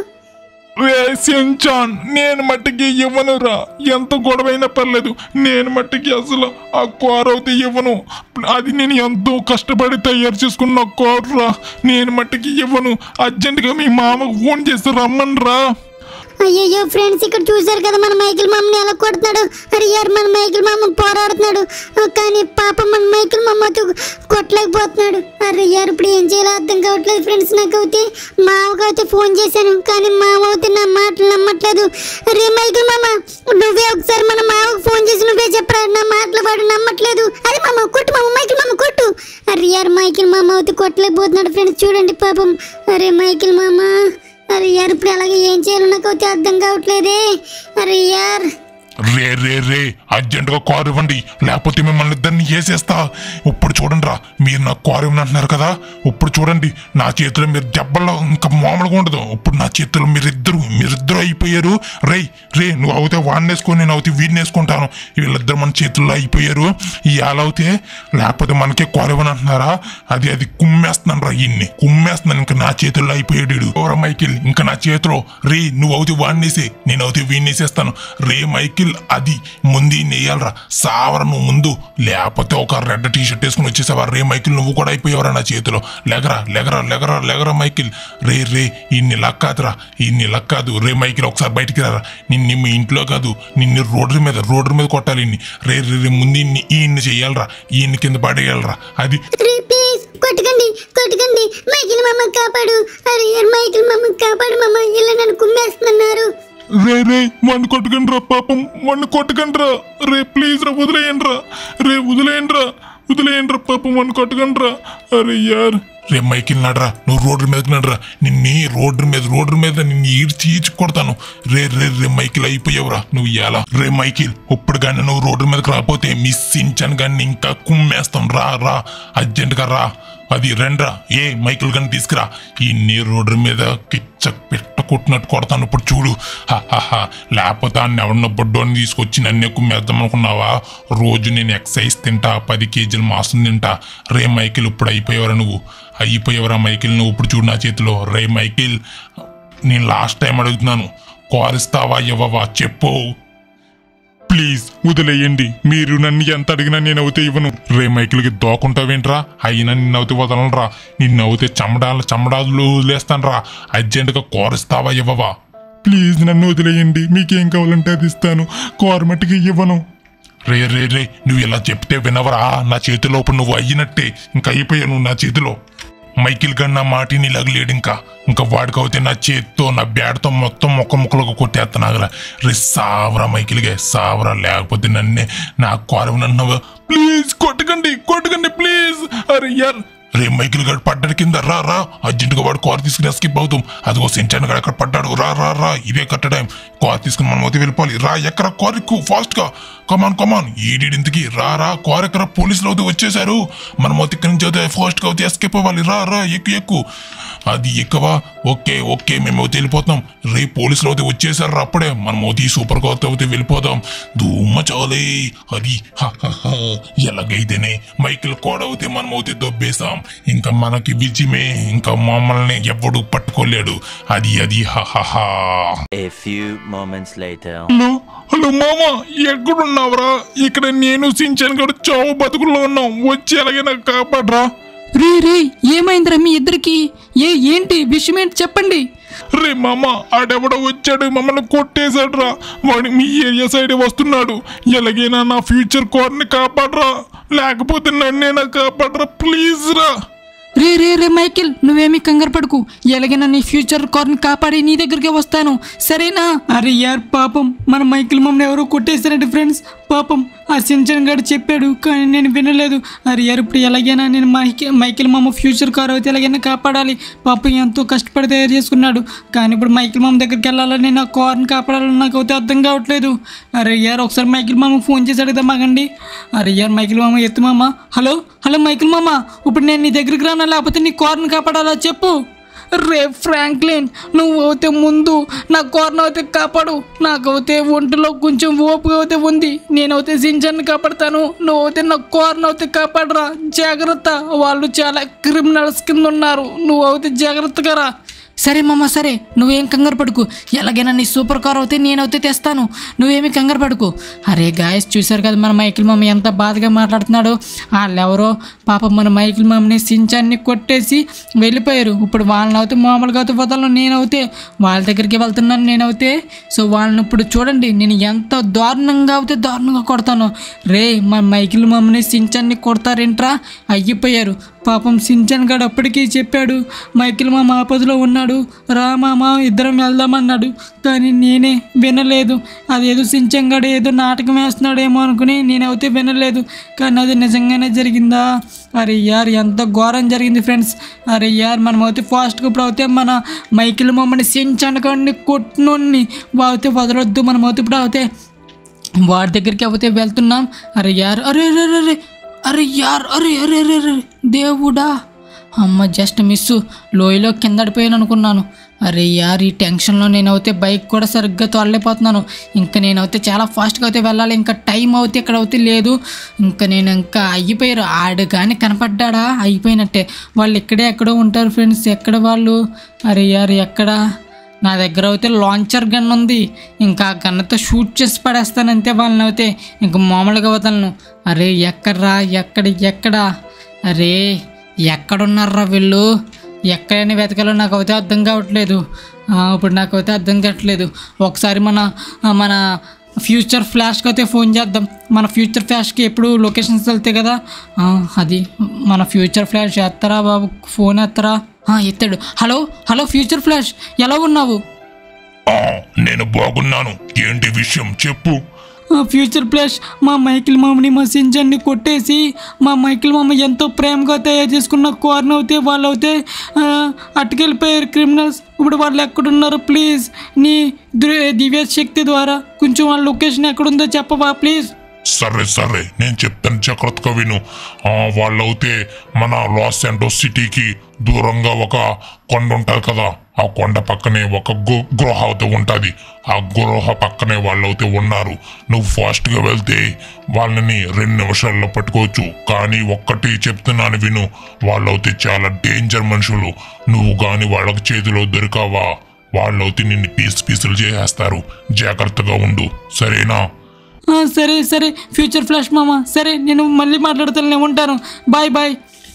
రే సించాన్ నేను మట్టికి ఇవ్వనురా ఎంత గొడవైనా పర్లేదు నేను మట్టికి అసలు ఆ కార్ అయితే ఇవ్వను అది నేను ఎంతో కష్టపడి తయారు చేసుకున్న కార్ రా నేను మట్టికి ఇవ్వను అర్జెంటుగా మీ మామకు ఫోన్ చేసి రమ్మని రా అయ్యయ్యో ఫ్రెండ్స్ ఇక్కడ చూసారు కదా మన మైకిల్ మామని ఎలా కొడుతున్నాడు అరే యార్ మన మైకిల్ మామ పోరాడుతున్నాడు ఆ, కానీ పాప మన మైకిల్ మామతో కొట్టలేకపోతున్నాడు అరే యార్ ఇప్పుడు ఏం చేయాలో అర్థం కావట్లేదు ఫ్రెండ్స్ నాకు అయితే మావకైతే ఫోన్ చేశాను కానీ మావ అయితే నా మాటలు నమ్మట్లేదు అరే మైకిల్ మామ నువ్వే ఒకసారి మన మావకు ఫోన్ చేసి నువ్వే చెప్పరా నా మాటలు వాడు నమ్మట్లేదు అరే మామ కొట్టు మామ మైకిల్ మామ కొట్టు అరే యార్ మైకిల్ మామ అయితే కొట్టలేకపోతున్నాడు ఫ్రెండ్స్ చూడండి పాపం అరే మైకిల్ మామ అరే యార్ ఇప్పుడు అలాగే ఏం చేయాలో నాకు అయితే అర్థం కావట్లేదే అరే యార్ రే రే రే అర్జెంటుగా కారు ఇవ్వండి లేకపోతే మిమ్మల్ని ఇద్దరిని వేసేస్తా ఇప్పుడు చూడండి రా మీరు నాకు కారు ఇవ్వనంటున్నారు కదా ఇప్పుడు చూడండి నా చేతిలో మీరు దెబ్బల్లో ఇంకా మామూలుగా ఉండదు ఇప్పుడు నా చేతిలో మీరిద్దరు మీరిద్దరు అయిపోయారు రే రే నువ్వు అవుతే వాడిని వేసుకొని నేను అవుతే వీడిని వేసుకుంటాను వీళ్ళిద్దరు మన చేతుల్లో అయిపోయారు ఇవాళ అవుతే లేకపోతే మనకే కారు ఇవ్వనంటున్నారా అది అది కుమ్మేస్తున్నాను రా ఇన్ని కుమ్మేస్తున్నాను ఇంకా నా చేతుల్లో అయిపోయాడు వీడు. ఓరా మైకిల్ ఇంకా నా చేతిలో రే నువ్వు అవుతే వాడినేసే నేను అవుతే వీడిని వేసేస్తాను రే మైకిల్ మైకిల్ అది ముందు నెయ్యాలరా సావర నువ్వు ముందు లేకపోతే ఒక రెడ్ టీ షర్ట్ వేసుకుని వచ్చేసావా రే మైకిల్ నువ్వు కూడా అయిపోయావరా నా చేతిలో లెగరా లెగరా లెగరా లెగరా మైకిల్ రే రే ఇన్ని లక్కాదురా ఇన్ని లక్కాదు రే మైకిల్ ఒకసారి బయటికి రారా నిన్ను మీ ఇంట్లో కాదు నిన్ను రోడ్డు మీద రోడ్డు మీద కొట్టాలి ఇన్ని రే రే రే ముందు ఇన్ని ఈయన్ని చెయ్యాలరా ఈయన్ని కింద పడేయాలరా అది రే ప్లీజ్ కొట్టకండి కొట్టకండి మైకిల్ మమ్మ కాపాడు అరే యార్ మైకిల్ మమ్మ కాపాడు మమ్మ ఇలా నన్ను కుమ్మేస్తున్నారు రే రే వాడిని కొట్టకండి రా పాపం వాడిని కొట్టకండి రా రే ప్లీజ్ రా వదిలేయండి రా రే వదిలేయండి రా వదిలేయండి రా పాపం వాడిని కొట్టకండి రా అరే యార్ రే మైకిల్ నడరా నువ్వు రోడ్డు మీదకి నడరా నిన్ను రోడ్డు మీద రోడ్డు మీద నిన్ను ఈడ్చి ఈడ్చి కొడతాను రే రే రే మైకిల్ అయిపోయావురా నువ్వు ఎలా రే మైకిల్ ఇప్పుడు కానీ నువ్వు రోడ్డు మీదకి రాకపోతే మిస్ సించాను కానీ ఇంకా కుమ్మేస్తాం రా రా అర్జెంటుగా రా అది రండ్రా ఏ మైకిల్ కానీ తీసుకురా ఈ నీ రోడ్డు మీద కిచ్చ పెట్ట కొట్టినట్టు కొడతాను ఇప్పుడు చూడు హా, హా, హా. లేకపోతే ఆ ఎవరినో బొడ్డోని తీసుకొచ్చి నన్ను ఎక్కువ మేద్దాం అనుకున్నావా రోజు నేను ఎక్సైజ్ తింటా పది కేజీలు మాసం తింటా రే మైకిల్ ఇప్పుడు అయిపోయావరా నువ్వు అయిపోయావరా మైకిల్ నువ్వు ఇప్పుడు చూడు నా చేతిలో రే మైకిల్ నేను లాస్ట్ టైం అడుగుతున్నాను కోరిస్తావా ఇవ్వవా చెప్పు ప్లీజ్ వదిలేయండి మీరు నన్ను ఎంత అడిగినా నేను అవుతే ఇవ్వను రే మైకిల్కి దోకుంటావేంట్రా అయినా నిన్ను అవుతే వదలనరా నిన్ను అవుతే చమడాల చమడాలు వదిలేస్తాను రా అర్జెంటుగా కోరిస్తావా ఇవ్వవా ప్లీజ్ నన్ను వదిలేయండి మీకేం కావాలంటే అది ఇస్తాను కోరమట్టికి ఇవ్వను రే రే రే నువ్వు ఇలా చెప్తే వినవరా నా చేతిలో ఇప్పుడు నువ్వు అయ్యినట్టే ఇంకా అయిపోయావు నువ్వు నా చేతిలో మైకిల్ గన్ నా మాటిని ఇలాగ లేడు ఇంకా ఇంకా వాడికి అవుతే నా చేతితో నా బ్యాడ్తో మొత్తం మొక్క ముక్కలకు కొట్టేస్తున్నాగరా రే సావరా మైకిల్గా సావరా లేకపోతే నన్నే నా కోరవ నన్ను ప్లీజ్ కొట్టకండి కొట్టకండి ప్లీజ్ అరే యార్ రే మైకిల్ గడు పడ్డాడు కింద రా రా అర్జెంటుగా వాడు కార్ తీసుకుని స్కిప్ అవుతాం అదిగో సెంచాన్ గడు అక్కడ పడ్డాడు రా రా రా ఇదే కట్ట టైం కార్ తీసుకుని మనం అయితే వెళ్ళిపోవాలి రా ఎక్కడ కార్ ఎక్కువ ఫాస్ట్ గా కమాన్ కమాన్ ఈడింటికి రా రా కార్ ఎక్కడ పోలీసులు అయితే వచ్చేసారు మనం అయితే ఇక్కడి నుంచి అయితే ఫాస్ట్ గా అయితే ఎస్కేప్ అవ్వాలి రా రా ఎక్కు ఎక్కు అది ఎక్కువ ఓకే ఓకే మేము అయితే వెళ్ళిపోతాం రే పోలీసులు అయితే వచ్చేసారు రా అప్పుడే మనం అయితే సూపర్ కార్ అయితే వెళ్ళిపోదాం ధూమ చాలే అది హ, హ, హ. ఎలాగైతేనే మైకిల్ కోడ అవుతే మనం అయితే దొబ్బేసాం ఇంకా మనకి విజయమే ఇంకా మమ్మల్ని ఎవడు పట్టుకోలేడు అది అది హ హ హ A few moments later. Hello hello మామ ఎక్కడున్నావురా ఇక్కడ నేను సించాను కూడా చావు బతుకుల్లో ఉన్నాం వచ్చి ఎలాగైనా కాపాడరా రే రే ఏమైందిరా మీ ఇద్దరికి ఏ ఏంటి విషయం ఏంటి చెప్పండి రే మామ ఆడెవడో వచ్చాడు మమ్మల్ని కొట్టేశాడు రా వాడు మీ ఏరియా సైడ్ వస్తున్నాడు ఎలాగైనా నా ఫ్యూచర్ కోర్ని కాపాడరా లేకపోతే నన్నేనా కాపాడరా ప్లీజ్ రా రే రే రే మైకిల్ నువ్వేమీ కంగారు పడుకు ఎలాగైనా నీ ఫ్యూచర్ కార్ని కాపాడి నీ దగ్గరికి వస్తాను సరేనా అరే యార్ పాపం మన మైకిల్ మమ్మల్ని ఎవరో కొట్టేశారండి ఫ్రెండ్స్ పాపం ఆ సించన్ గారు చెప్పాడు కానీ నేను వినలేదు అరే యార్ ఇప్పుడు ఎలాగైనా నేను మైకి మైకిల్ మామ ఫ్యూచర్ కార్ అయితే ఎలాగైనా కాపాడాలి పాపం ఎంతో కష్టపడి తయారు చేసుకున్నాడు కానీ ఇప్పుడు మైకిల్ మామ దగ్గరికి వెళ్ళాలని నా కార్ని కాపాడాలని నాకు అయితే అర్థం కావట్లేదు అరే యార్ ఒకసారి మైకిల్ మామ ఫోన్ చేసి అడుగుదాం మాగండి అరే యార్ మైకిల్ మామ ఎత్తు మామ హలో హలో మైకిల్ మామ ఇప్పుడు నేను నీ దగ్గరికి రానా లేకపోతే నీ కార్ని కాపాడాలా చెప్పు రే ఫ్రాంక్లిన్ నువ్వు అయితే ముందు నా కార్న్ అయితే కాపాడు నాకైతే ఒంటిలో కొంచెం ఓపిక అయితే ఉంది నేనైతే సించాన్ని కాపాడతాను నువ్వైతే నా కార్న్ అయితే కాపాడరా జాగ్రత్త వాళ్ళు చాలా క్రిమినల్స్ కింద ఉన్నారు నువ్వు అయితే జాగ్రత్తగా రా సరే మామ సరే నువ్వేం కంగారు పడుకు ఎలాగైనా నీ సూపర్ కార్ అయితే నేనైతే తెస్తాను నువ్వేమీ కంగారు పడుకు అరే గాయస్ చూశారు కదా మన మైకిల్ మామ ఎంత బాధగా మాట్లాడుతున్నాడు వాళ్ళెవరో పాపం మన మైకిల్ మామని సించాన్ని కొట్టేసి వెళ్ళిపోయారు ఇప్పుడు వాళ్ళని అయితే మామూలుగా అయితే వదలను నేనైతే వాళ్ళ దగ్గరికి వెళ్తున్నాను నేనైతే సో వాళ్ళని ఇప్పుడు చూడండి నేను ఎంత దారుణంగా అయితే దారుణంగా కొడతాను రే మన మైకిల్ మామని సించాన్ని కొడతారేంట్రా అయిపోయారు పాపం సించన్ గడు అప్పటికీ చెప్పాడు మైకిల్ మామ ఆపదలో ఉన్నాడు రా మామ ఇద్దరం వెళ్దామన్నాడు కానీ నేనే వినలేదు అదేదో సించన్ గడు ఏదో నాటకం వేస్తున్నాడేమో అనుకుని నేనైతే వినలేదు కానీ అది నిజంగానే జరిగిందా అరే యార్ ఎంత ఘోరం జరిగింది ఫ్రెండ్స్ అరే యార్ మనం అయితే ఫాస్ట్గా ఇప్పుడు అయితే మన మైకిల్ మమ్మల్ని సించన్ గడిని కొట్టినోడిని అయితే వదలొద్దు మనం అయితే ఇప్పుడు అయితే వాడి దగ్గరికి అయితే వెళ్తున్నాం అరే యార్ అరే అరే అరే, అరే అరే యార్ అరే అరే అరే అరే దేవుడా అమ్మ జస్ట్ మిస్ లోయలో కిందడిపోయాను అనుకున్నాను అరే యార్ ఈ టెన్షన్లో నేనైతే బైక్ కూడా సరిగ్గా తోలలేకపోతున్నాను ఇంకా నేనైతే చాలా ఫాస్ట్గా అయితే వెళ్ళాలి ఇంకా టైం అయితే ఇక్కడ అయితే లేదు ఇంకా నేను ఇంకా అయిపోయారు ఆడు కానీ కనపడ్డాడా అయిపోయినట్టే వాళ్ళు ఇక్కడే ఎక్కడో ఉంటారు ఫ్రెండ్స్ ఎక్కడ వాళ్ళు అరే యార్ ఎక్కడ నా దగ్గర అయితే లాంచర్ గన్ ఉంది ఇంకా ఆ గన్తో షూట్ చేసి పడేస్తాను అంతే వాళ్ళని అయితే ఇంకా మామూలుగా వదలను అరే ఎక్కడ్రా ఎక్కడ ఎక్కడ అరే ఎక్కడున్నారా వీళ్ళు ఎక్కడైనా వెతకాలో నాకు అయితే అర్థం కావట్లేదు ఆ, ఇప్పుడు నాకు అయితే అర్థం కావట్లేదు ఒకసారి మన ఆ, మన ఫ్యూచర్ ఫ్లాష్కి అయితే ఫోన్ చేద్దాం మన ఫ్యూచర్ ఫ్లాష్కి ఎప్పుడు లొకేషన్స్ వెళ్తాయి కదా ఆ, అది మన ఫ్యూచర్ ఫ్లాష్ ఎత్తరా బాబు ఫోన్ ఎత్తరా ఆ, ఎత్తాడు హలో హలో ఫ్యూచర్ ఫ్లాష్ ఎలా ఉన్నావు ఆ, నేను బాగున్నాను ఏంటి విషయం చెప్పు ఆ ఫ్యూచర్ ఫ్లాష్ మా మైకిల్ మామని మా సింజన్ని కొట్టేసి మా మైకిల్ మామ ఎంతో ప్రేమగా తయారు చేసుకున్న కార్న్ అవుతే వాళ్ళు అయితే ఆ, అట్టుకెళ్ళిపోయారు క్రిమినల్స్ ఇప్పుడు వాళ్ళు ఎక్కడున్నారు ప్లీజ్ నీ దివ్య దివ్య శక్తి ద్వారా కొంచెం వాళ్ళ లొకేషన్ ఎక్కడుందో చెప్పవా ప్లీజ్ సరే సరే నేను చెప్తాను జాగ్రత్తగా విను ఆ, వాళ్ళైతే మన లాస్ ఏంటోస్ సిటీకి దూరంగా ఒక కొండ ఉంటుంది కదా ఆ కొండ పక్కనే ఒక గు గృహ అయితే ఉంటుంది ఆ గృహ పక్కనే వాళ్ళైతే ఉన్నారు నువ్వు ఫాస్ట్గా వెళ్తే వాళ్ళని రెండు నిమిషాల్లో పట్టుకోవచ్చు కానీ ఒక్కటి చెప్తున్నాను విను వాళ్ళైతే చాలా డేంజర్ మనుషులు నువ్వు కానీ వాళ్ళకి చేతిలో దొరికావా వాళ్ళైతే నిన్ను పీస్ పీసులు చేసేస్తారు జాగ్రత్తగా ఉండు సరేనా ఆ, సరే సరే ఫ్యూచర్ ఫ్లాష్ మామ సరే నేను మళ్ళీ మాట్లాడుతాను ఉంటాను బాయ్ బాయ్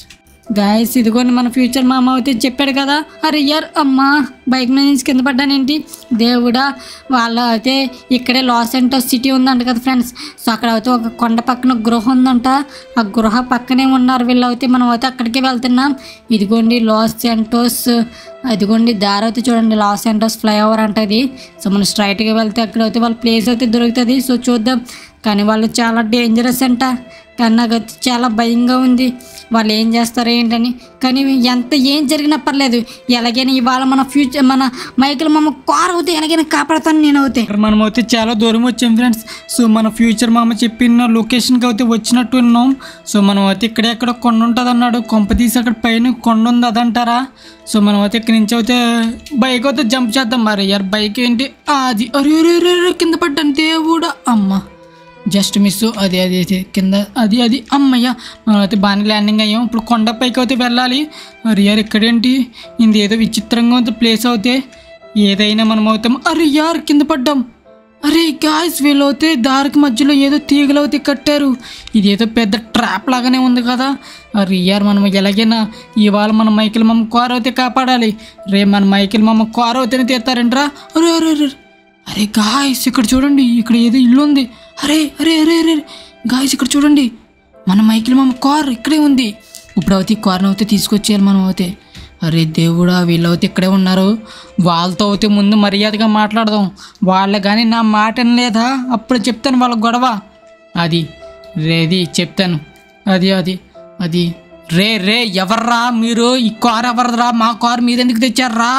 గాయస్ ఇదిగోండి మన ఫ్యూచర్ మామ అయితే చెప్పాడు కదా అరే యార్ అమ్మా బైక్ మీద నుంచి కింద పడ్డానేంటి దేవుడా వాళ్ళు అయితే ఇక్కడే లాస్ ఏంటోస్ సిటీ ఉందంట కదా ఫ్రెండ్స్ సో అక్కడ అయితే ఒక కొండ పక్కన గృహ ఉందంట ఆ గృహ పక్కనే ఉన్నారు వీళ్ళు అయితే మనం అయితే అక్కడికే వెళ్తున్నాం ఇదిగోండి లాస్ సెంటోస్ అదిగోండి దారి అయితే చూడండి లాస్ సెంటోస్ ఫ్లైఓవర్ అంటే ఇది సో మనం స్ట్రైట్గా వెళ్తే అక్కడ అయితే వాళ్ళ ప్లేస్ అయితే దొరుకుతుంది సో చూద్దాం కానీ వాళ్ళు చాలా డేంజరస్ అంట కానీ నాకు అయితే చాలా భయంగా ఉంది వాళ్ళు ఏం చేస్తారో ఏంటని కానీ ఎంత ఏం జరిగినా పర్లేదు ఎలాగైనా ఇవాళ మన ఫ్యూచర్ మన మైకిల్ మామ కార్ అవుతే ఎలాగైనా కాపాడతాను నేను అవుతే మనం అయితే చాలా దూరం వచ్చాం ఫ్రెండ్స్ సో మన ఫ్యూచర్ మామ చెప్పిన లొకేషన్కి అయితే వచ్చినట్టు ఉన్నాం సో మనం అయితే ఇక్కడే ఎక్కడ కొండ ఉంటుంది అన్నాడు కొంప తీసి అక్కడ పైన కొండ ఉంది అదంటారా సో మనం అయితే ఇక్కడి నుంచి అయితే బైక్ అయితే జంప్ చేద్దాం మరి యార్ బైక్ ఏంటి ఆ, అది అరే అరే అరే అరే, కింద పడ్డాను దేవుడా అమ్మ జస్ట్ మిస్ అది అది అది కింద అది అది అమ్మయ్య మనం అయితే బాగానే ల్యాండింగ్ అయ్యాం ఇప్పుడు కొండపైకి అయితే వెళ్ళాలి అరే యార్ ఇక్కడేంటి ఇది ఏదో విచిత్రంగా ఉంది ప్లేస్ అవుతే ఏదైనా మనం అవుతాం అరే యార్ కింద పడ్డాం అరే గాయస్ వీళ్ళు అయితే దారికి మధ్యలో ఏదో తీగలు అయితే కట్టారు ఇది ఏదో పెద్ద ట్రాప్ లాగానే ఉంది కదా అరే యార్ మనం ఎలాగైనా ఇవాళ మన మైకిల్ మమ్మ కారు అయితే కాపాడాలి రే మన మైకిల్ మమ్మ కారు అయితేనే తీస్తారంట్రా అరే అరే అరే అరే గాయస్ ఇక్కడ చూడండి ఇక్కడ ఏదో ఇల్లు ఉంది అరే అరే అరే అరే గాయస్ ఇక్కడ చూడండి మన మైకిల్ మామ కార్ ఇక్కడే ఉంది ఇప్పుడు అయితే ఈ కార్ని అయితే తీసుకొచ్చేయాలి మనం అయితే అరే దేవుడా వీళ్ళు అయితే ఇక్కడే ఉన్నారు వాళ్ళతో అయితే ముందు మర్యాదగా మాట్లాడదాం వాళ్ళ కానీ నా మాట లేదా అప్పుడు చెప్తాను వాళ్ళ గొడవ అది రేది చెప్తాను అది అది అది రే రే ఎవర్రా మీరు ఈ కార్ ఎవర్రా మా కార్ మీద ఎందుకు తెచ్చారా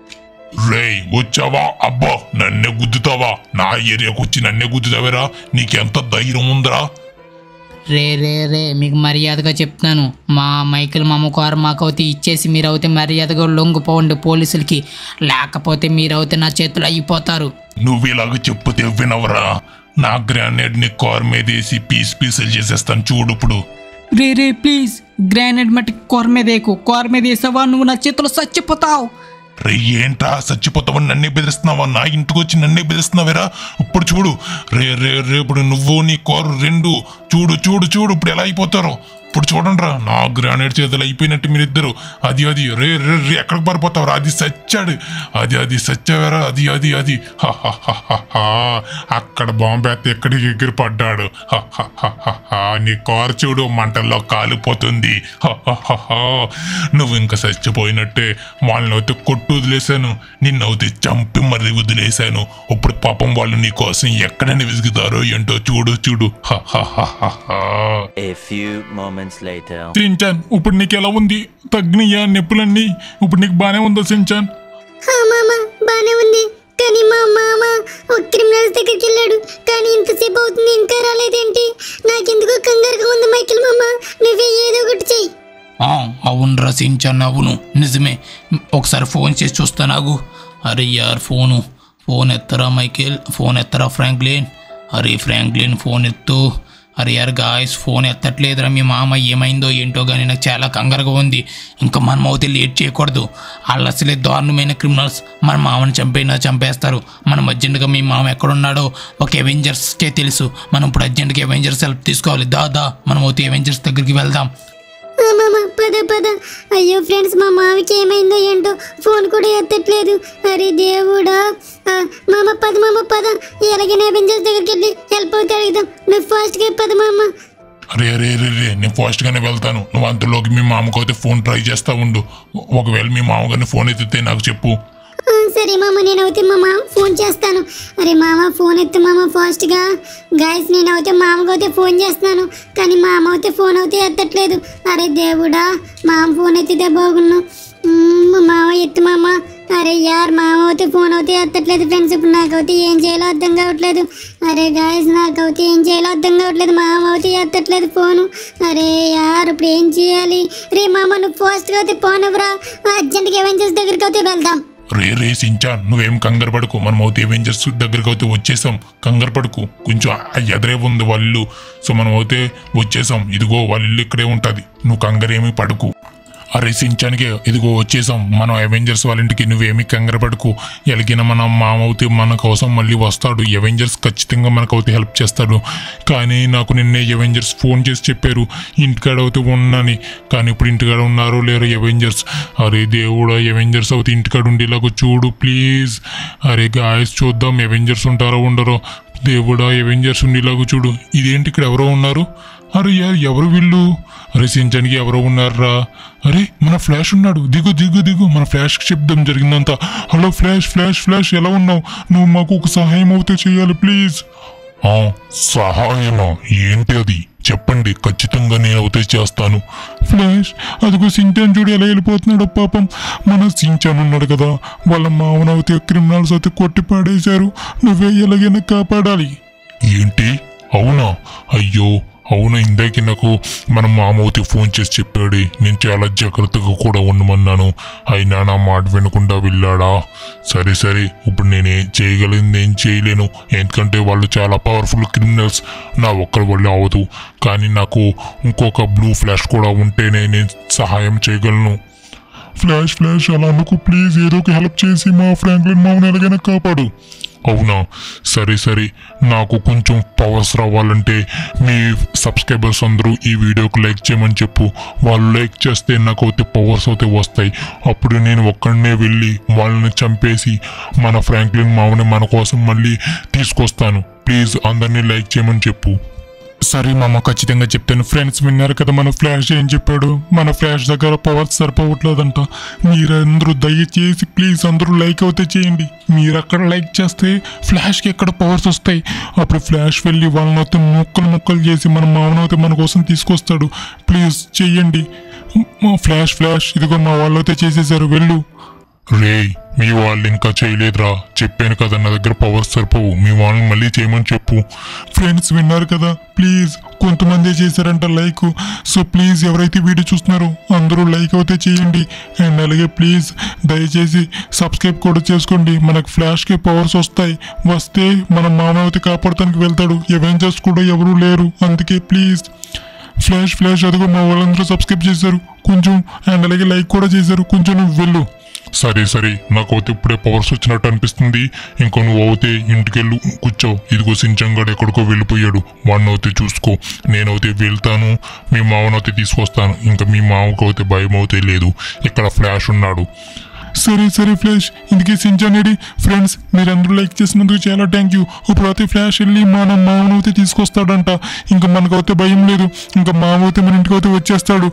రేయ్ వచ్చావా అబ్బా నన్నే గుద్దుతావా నా ఏరియాకి వచ్చి నన్నే గుద్దుతావేరా నీకెంత ధైర్యం ఉందిరా రే రే రే మీకు మర్యాదగా చెప్తున్నాను మా మైకిల్ మామ కారు మాకైతే ఇచ్చేసి మీరైతే మర్యాదగా లొంగిపోండి పోలీసులకి లేకపోతే మీరైతే నా చేతులు అయిపోతారు నువ్వు ఇలాగ చెప్పుతే వినవరా నా గ్రానైడ్ ని కార్ మీద వేసి పీస్ పీసులు చేసేస్తాను చూడు ఇప్పుడు రే రే ప్లీజ్ గ్రానైడ్ మట్టి కార్ మీద వేకు కార్ మీద వేసావా నువ్వు నా చేతులు చచ్చిపోతావు రే ఏంట్రా చచ్చిపోతావని నన్నే బెదిరిస్తున్నావా నా ఇంటికి వచ్చి నన్నే బెదిరిస్తున్నావేరా ఇప్పుడు చూడు రే రే రే ఇప్పుడు నువ్వు నీ కారు రెండు చూడు చూడు చూడు ఇప్పుడు ఎలా అయిపోతారో ఇప్పుడు చూడండి రా నా గ్రానైడ్ చేతులు అయిపోయినట్టు మీరిద్దరు అది అది రే రే రే ఎక్కడికి పారిపోతావురా అది సచ్చాడు అది అది సచ్చావేరా అది అది అది హ, హ, హ, హ, హ. అక్కడ బాంబే అయితే ఎక్కడికి ఎగిరి పడ్డాడు హ, హ, హ, హ, హ. నీ కారు చూడు మంటల్లో కాలిపోతుంది హ, హ, హ, హ. నువ్వు ఇంకా చచ్చిపోయినట్టే వాళ్ళని అయితే కొట్టు వదిలేశాను నిన్నైతే చంపి మరీ వదిలేశాను ఇప్పుడు పాపం వాళ్ళు నీ కోసం ఎక్కడైనా విసుగుతారో ఏంటో చూడు చూడు హ, హ, హ, హ, హ. A few moments later. Shinchan ఇప్పుడు నీకు ఎలా ఉంది తగ్గినయ్యా నొప్పులన్నీ ఇప్పుడు నీకు బానే ఉందా సించాన్ హా మామ బానే ఉంది కానీ మా మామ ఒక క్రిమినల్స్ దగ్గరికి వెళ్ళాడు కానీ ఇంతసేపు అవుతుంది ఇంకా రాలేదేంటి నాకెందుకో కంగారుగా ఉంది మైకిల్ మామ నువ్వే ఏదో ఒకటి చెయ్యి ఆ, అవునురా సించాన్ అవును నిజమే ఒకసారి ఫోన్ చేసి చూస్తా నాకు అరే యార్ ఫోను ఫోన్ ఎత్తరా మైకేల్ ఫోన్ ఎత్తరా ఫ్రాంక్లిన్ అరే ఫ్రాంక్లిన్ ఫోన్ ఎత్తు అరే యార్ గాయస్ ఫోన్ ఎత్తట్లేదురా మీ మామ ఏమైందో ఏంటో కానీ నాకు చాలా కంగారుగా ఉంది ఇంకా మనం అవుతే లేట్ చేయకూడదు వాళ్ళు అసలే దారుణమైన క్రిమినల్స్ మన మామని చంపైనా చంపేస్తారు మనం అర్జెంటుగా మీ మామ ఎక్కడున్నాడో ఒక అవెంజర్స్కే తెలుసు మనం ఇప్పుడు అర్జెంటుగా అవెంజర్స్ హెల్ప్ తీసుకోవాలి దా దా మనం అవుతే అవెంజర్స్ దగ్గరికి వెళ్దాం ఆ, మామ పద పద అయ్యో ఫ్రెండ్స్ మా మామకి ఏమైందో ఏంటో ఫోన్ కూడా ఎత్తట్లేదు అరే దేవుడా ఆ, మామ పద మామ పద ఎలాగైనా అవెంజర్స్ దగ్గరికి వెళ్ళి హెల్ప్ అవుతే అడుగుదాం నువ్వు ఫాస్ట్గా పద మామ అరే అరే అరే రే నేను ఫాస్ట్గానే వెళ్తాను నువ్వు అంతలోకి మీ మామకు అయితే ఫోన్ ట్రై చేస్తా ఉండు ఒకవేళ మీ మామగారిని ఫోన్ ఎత్తితే నాకు చెప్పు ఆ, సరే మామ నేను అయితే మా మామ ఫోన్ చేస్తాను అరే మామ ఫోన్ ఎత్తు మామ ఫాస్ట్గా గాయస్ నేను అయితే మామకు అయితే ఫోన్ చేస్తున్నాను కానీ మామ అయితే ఫోన్ అయితే ఎత్తట్లేదు అరే దేవుడా మామ ఫోన్ ఎత్తితే బాగున్నాను మ్మ్, మా మామ ఎత్తు మామ అరే యార్ మామ అయితే ఫోన్ అయితే ఎత్తట్లేదు ఫ్రెండ్స్ ఇప్పుడు నాకైతే ఏం చేయాలో అర్థం కావట్లేదు అరే గాయస్ నాకైతే ఏం చేయాలో అర్థం కావట్లేదు మామ అయితే ఎత్తట్లేదు ఫోను అరే యార్ ఇప్పుడు ఏం చేయాలి రే మామ నువ్వు ఫాస్ట్గా అయితే ఫోన్ ఇవ్వరా అర్జెంట్గా ఎవెంజర్స్ దగ్గరికి అయితే వెళ్దాం రే రే సించాన్ నువ్వేం కంగారు పడుకు మనం అయితే అవెంజర్స్ దగ్గరికి అయితే వచ్చేసాం కంగారు పడుకు కొంచెం ఆ ఎదరే ఉంది వాళ్ళ ఇల్లు సో మనం అయితే వచ్చేసాం ఇదిగో వాళ్ళ ఇల్లు ఇక్కడే ఉంటుంది నువ్వు కంగారు ఏమీ పడుకు అరే సించానికి ఇదిగో వచ్చేసాం మనం అవెంజర్స్ వాళ్ళ ఇంటికి నువ్వేమీ కంగారు పడుకు ఎలాగైనా మన మామ అవుతే మన కోసం మళ్ళీ వస్తాడు అవెంజర్స్ ఖచ్చితంగా మనకు అయితే హెల్ప్ చేస్తాడు కానీ నాకు నిన్నే అవెంజర్స్ ఫోన్ చేసి చెప్పారు ఇంటికాడ అయితే ఉన్నాని కానీ ఇప్పుడు ఇంటికాడ ఉన్నారో లేరో అవెంజర్స్ అరే దేవుడా అవెంజర్స్ అవుతే ఇంటికాడ ఉండేలాగా చూడు ప్లీజ్ అరే గాయస్ చూద్దాం అవెంజర్స్ ఉంటారో ఉండరో దేవుడా అవెంజర్స్ ఉండేలాగా చూడు ఇదేంటి ఇక్కడ ఎవరో ఉన్నారు అరే యార్ ఎవరు వీళ్ళు అరే సించానికి ఎవరో ఉన్నారా అరే మన ఫ్లాష్ ఉన్నాడు దిగు దిగు దిగు మన ఫ్లాష్కి చెప్దాం జరిగిందంతా హలో ఫ్లాష్ ఫ్లాష్ ఫ్లాష్ ఎలా ఉన్నావు నువ్వు మాకు ఒక సహాయం అవుతే చేయాలి ప్లీజ్ సహాయమా ఏంటి అది చెప్పండి ఖచ్చితంగా నేను అవుతే చేస్తాను ఫ్లాష్ అదిగో సించాన్ చూడు ఎలా వెళ్ళిపోతున్నాడు పాపం మన సించాన్ ఉన్నాడు కదా వాళ్ళ మామనవుతే క్రిమినల్స్ అయితే కొట్టి పాడేశారు నువ్వే ఎలాగైనా కాపాడాలి ఏంటి అవునా అయ్యో అవునా ఇందాక నాకు మన మామూతి ఫోన్ చేసి చెప్పాడు నేను చాలా జాగ్రత్తగా కూడా ఉండమన్నాను అయినా నా మాట వినకుండా వెళ్ళాడా సరే సరే ఇప్పుడు నేనేం చేయగలిగింది ఏం చేయలేను ఎందుకంటే వాళ్ళు చాలా పవర్ఫుల్ క్రిమినల్స్ నా ఒక్కరి వల్ల అవదు కానీ నాకు ఇంకొక బ్లూ ఫ్లాష్ కూడా ఉంటేనే నేను సహాయం చేయగలను ఫ్లాష్ ఫ్లాష్ అలా అనుకు ప్లీజ్ ఏదో ఒక హెల్ప్ చేసి మా ఫ్రాంక్లిన్ మామని ఎలాగైనా కాపాడు అవునా సరే సరే నాకు కొంచెం పవర్స్ రావాలంటే మీ సబ్స్క్రైబర్స్ అందరూ ఈ వీడియోకి లైక్ చేయమని చెప్పు వాళ్ళు లైక్ చేస్తే నాకు అయితే పవర్స్ అయితే వస్తాయి అప్పుడు నేను ఒక్కడనే వెళ్ళి వాళ్ళని చంపేసి మన ఫ్రాంక్లిన్ మామని మన కోసం మళ్ళీ తీసుకొస్తాను ప్లీజ్ అందరినీ లైక్ చేయమని చెప్పు సరే మామ ఖచ్చితంగా చెప్తాను ఫ్రెండ్స్ విన్నారు కదా మన ఫ్లాష్ ఏం చెప్పాడు మన ఫ్లాష్ దగ్గర పవర్ సరిపోవట్లేదంట మీరందరూ దయచేసి ప్లీజ్ అందరూ లైక్ అవుతే చేయండి మీరు అక్కడ లైక్ చేస్తే ఫ్లాష్కి ఎక్కడ పవర్స్ వస్తాయి అప్పుడు ఫ్లాష్ వెళ్ళి వాళ్ళని అయితే ముక్కలు ముక్కలు చేసి మన మామనైతే మన కోసం తీసుకొస్తాడు ప్లీజ్ చెయ్యండి మా ఫ్లాష్ ఫ్లాష్ ఇదిగో మా వాళ్ళు అయితే చేసేసారు వెళ్ళు రే మీ వాళ్ళు ఇంకా చేయలేదురా చెప్పాను కదా నా దగ్గర పవర్స్ సరిపోవు మీ వాళ్ళని మళ్ళీ చేయమని చెప్పు ఫ్రెండ్స్ విన్నారు కదా ప్లీజ్ కొంతమంది చేశారంట లైక్ సో ప్లీజ్ ఎవరైతే వీడియో చూస్తున్నారో అందరూ లైక్ అయితే చేయండి అండ్ అలాగే ప్లీజ్ దయచేసి సబ్స్క్రైబ్ కూడా చేసుకోండి మనకు ఫ్లాష్కి పవర్స్ వస్తాయి వస్తే మన మానవతి కాపాడటానికి వెళ్తాడు ఎవెంజర్స్ కూడా ఎవరూ లేరు అందుకే ప్లీజ్ ఫ్లాష్ ఫ్లాష్ అదిగో మా వాళ్ళందరూ సబ్స్క్రైబ్ చేశారు కొంచెం అండ్ అలాగే లైక్ కూడా చేశారు కొంచెం నువ్వు వెళ్ళు సరే సరే నాకు అయితే ఇప్పుడే పవర్స్ వచ్చినట్టు అనిపిస్తుంది ఇంకో నువ్వు అవుతే ఇంటికెళ్ళు కూర్చో ఇదిగో సించంగాడు ఎక్కడికో వెళ్ళిపోయాడు వాడిని అయితే చూసుకో నేనైతే వెళ్తాను మీ మావనైతే తీసుకొస్తాను ఇంకా మీ మావకు అయితే భయం అయితే లేదు ఇక్కడ ఫ్లాష్ ఉన్నాడు సరే సరే ఫ్లాష్ ఇందుకే సించానేడి ఫ్రెండ్స్ మీరందరూ లైక్ చేసినందుకు చాలా థ్యాంక్ యూ ఇప్పుడు అయితే ఫ్లాష్ వెళ్ళి మన మామనైతే తీసుకొస్తాడంట ఇంకా మనకైతే భయం లేదు ఇంకా మామ అయితే మన ఇంటికి అయితే వచ్చేస్తాడు